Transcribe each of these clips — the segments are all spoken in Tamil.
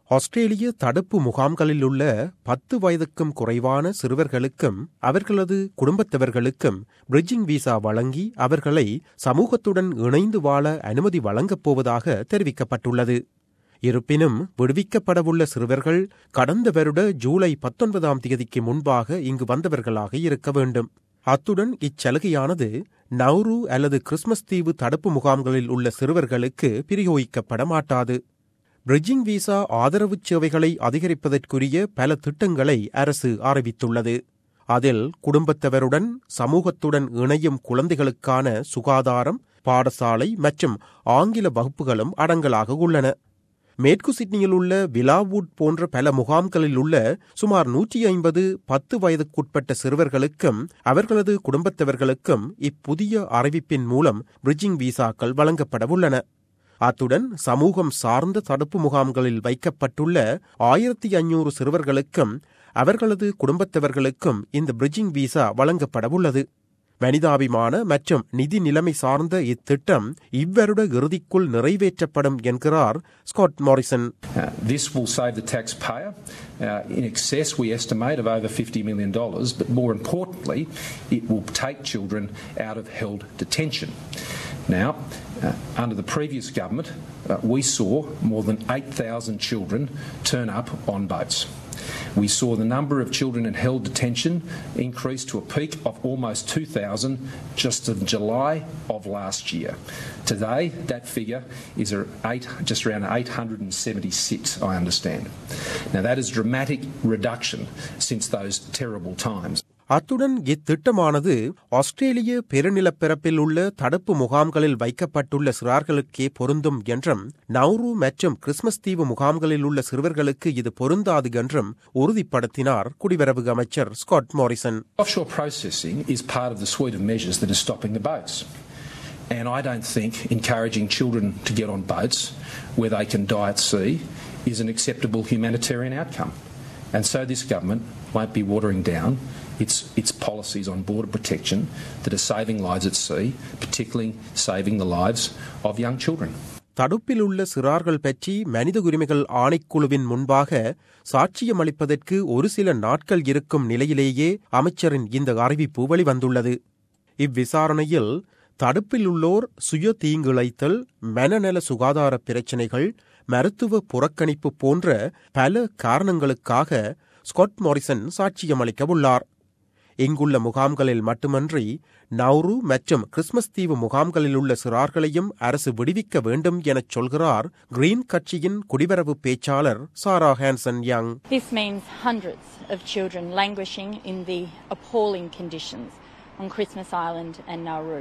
ஆஸ்திரேலிய தடுப்பு முகாம்களில் உள்ள பத்து வயதுக்கும் குறைவான சிறுவர்களுக்கும் அவர்களது குடும்பத்தவர்களுக்கும் பிரிட்ஜிங் விசா வழங்கி அவர்களை சமூகத்துடன் இணைந்து வாழ அனுமதி வழங்கப் போவதாக தெரிவிக்கப்பட்டுள்ளது இருப்பினும் விடுவிக்கப்படவுள்ள சிறுவர்கள் கடந்த வருட ஜூலை பத்தொன்பதாம் தேதிக்கு முன்பாக இங்கு வந்தவர்களாக இருக்க வேண்டும் அத்துடன் இச்சலுகையானது நவ்ரு அல்லது கிறிஸ்மஸ் தீவு தடுப்பு முகாம்களில் உள்ள சிறுவர்களுக்கு பிரயோகிக்கப்பட மாட்டாது பிரிட்ஜிங் விசா ஆதரவு சேவைகளை அதிகரிப்பதற்குரிய பல திட்டங்களை அரசு அறிவித்துள்ளது அதில் குடும்பத்தவருடன் சமூகத்துடன் இணையும் குழந்தைகளுக்கான சுகாதாரம் பாடசாலை மற்றும் ஆங்கில வகுப்புகளும் அடங்கலாக உள்ளன மேற்கு சிட்னியில் உள்ள விலாவுட் போன்ற பல முகாம்களில் உள்ள சுமார் நூற்றி ஐம்பது பத்து வயதுக்குட்பட்ட சிறுவர்களுக்கும் அவர்களது குடும்பத்தவர்களுக்கும் இப்புதிய அறிவிப்பின் மூலம் பிரிட்ஜிங் விசாக்கள் வழங்கப்பட உள்ளன அத்துடன் சமூகம் சார்ந்த தடுப்பு முகாம்களில் வைக்கப்பட்டுள்ள ஆயிரத்தி ஐநூறு சிறுவர்களுக்கும் அவர்களது குடும்பத்தவர்களுக்கும் இந்த பிரிட்ஜிங் விசா வழங்கப்பட உள்ளது மனிதாபிமான மற்றும் நிதி நிலைமை சார்ந்த இத்திட்டம் இவ்வருட இறுதிக்குள் நிறைவேற்றப்படும் என்கிறார் Scott Morrison Uh, this will save the taxpayer uh, in excess, we estimate, of over $50 million, but more importantly, it will take children out of held detention. Now, uh, under the previous government, uh, we saw more than 8,000 children turn up on boats. We saw the number of children in held detention increase to a peak of almost 2,000 just in July of last year. Today, that figure is a eight, just around 876, I understand. Now, that is a dramatic reduction since those terrible times. அத்துடன் இத்திட்டமானது ஆஸ்திரேலிய பெருநிலப்பரப்பில் உள்ள தடுப்பு முகாம்களில் வைக்கப்பட்டுள்ள சிறார்களுக்கே பொருந்தும் என்றும் நவ்ரு மற்றும் கிறிஸ்மஸ் தீவு முகாம்களில் உள்ள சிறுவர்களுக்கு இது பொருந்தாது என்றும் உறுதிப்படுத்தினார் குடிவரவு அமைச்சர் Scott Morrison Offshore processing is part of the suite of measures that is stopping the boats. And I don't think encouraging children to get on boats where they can die at sea is an acceptable humanitarian outcome. And so this government won't be watering down its, its policies on border protection that are saving lives at sea, particularly saving the lives of young children. தடுப்பில் உள்ள சிறார்கள் பற்றி மனித உரிமைகள் ஆணைக்குழுவின் முன்பாக சாட்சியமளிப்பதற்கு ஒரு சில நாட்கள் இருக்கும் நிலையிலேயே அமைச்சரின் இந்த அறிவிப்பு வெளிவந்துள்ளது இவ்விசாரணையில் தடுப்பில் உள்ளோர் சுய தீங்கிழைத்தல் மனநல சுகாதார பிரச்சினைகள் மருத்துவ புறக்கணிப்பு போன்ற பல காரணங்களுக்காக ஸ்காட் மாரிசன் சாட்சியமளிக்க உள்ளார் இங்குள்ள முகாம்களில் மட்டுமன்றி நவ்ரு மற்றும் கிறிஸ்மஸ் தீவு முகாம்களில் உள்ள சிறார்களையும் அரசு விடுவிக்க வேண்டும் எனச் சொல்கிறார் கிரீன் கட்சியின் குடிவரவு பேச்சாளர் Sarah Hanson Young This means hundreds of children languishing in the appalling conditions on Christmas Island and Nauru.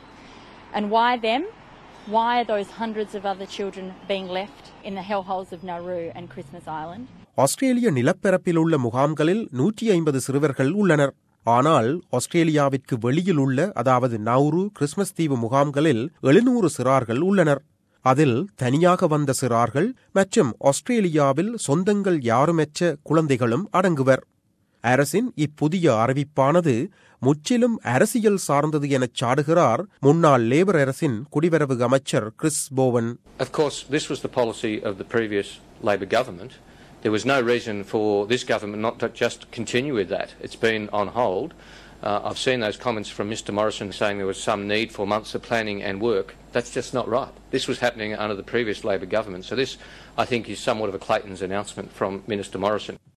And why them? Why are those hundreds of other children being left in the hellholes of Nauru and Christmas Island? ஆஸ்திரேலிய நிலப்பரப்பில் உள்ள முகாம்களில் நூற்றி ஐம்பது சிறுவர்கள் உள்ளனர் ஆனால் ஆஸ்திரேலியாவிற்கு வெளியில் உள்ள அதாவது நவ்ரு கிறிஸ்மஸ் தீவு முகாம்களில் எழுநூறு சிறார்கள் உள்ளனர் அதில் தனியாக வந்த சிறார்கள் மற்றும் ஆஸ்திரேலியாவில் சொந்தங்கள் யாருமற்ற குழந்தைகளும் அடங்குவர் அரசின் இப்புதிய அறிவிப்பானது முற்றிலும் அரசியல் சார்ந்தது எனச் சாடுகிறார் முன்னாள் லேபர் அரசின் குடிவரவு அமைச்சர் Chris Bowen Of course, this was the policy of the previous Labor government. There was no reason for this government not to just continue with that. It's been on hold. Uh, I've seen those comments from Mr Morrison saying there was some need for months of planning and work. That's just not right. This was happening under the previous Labor government. So this, I think, is somewhat of a Clayton's announcement from Minister Morrison.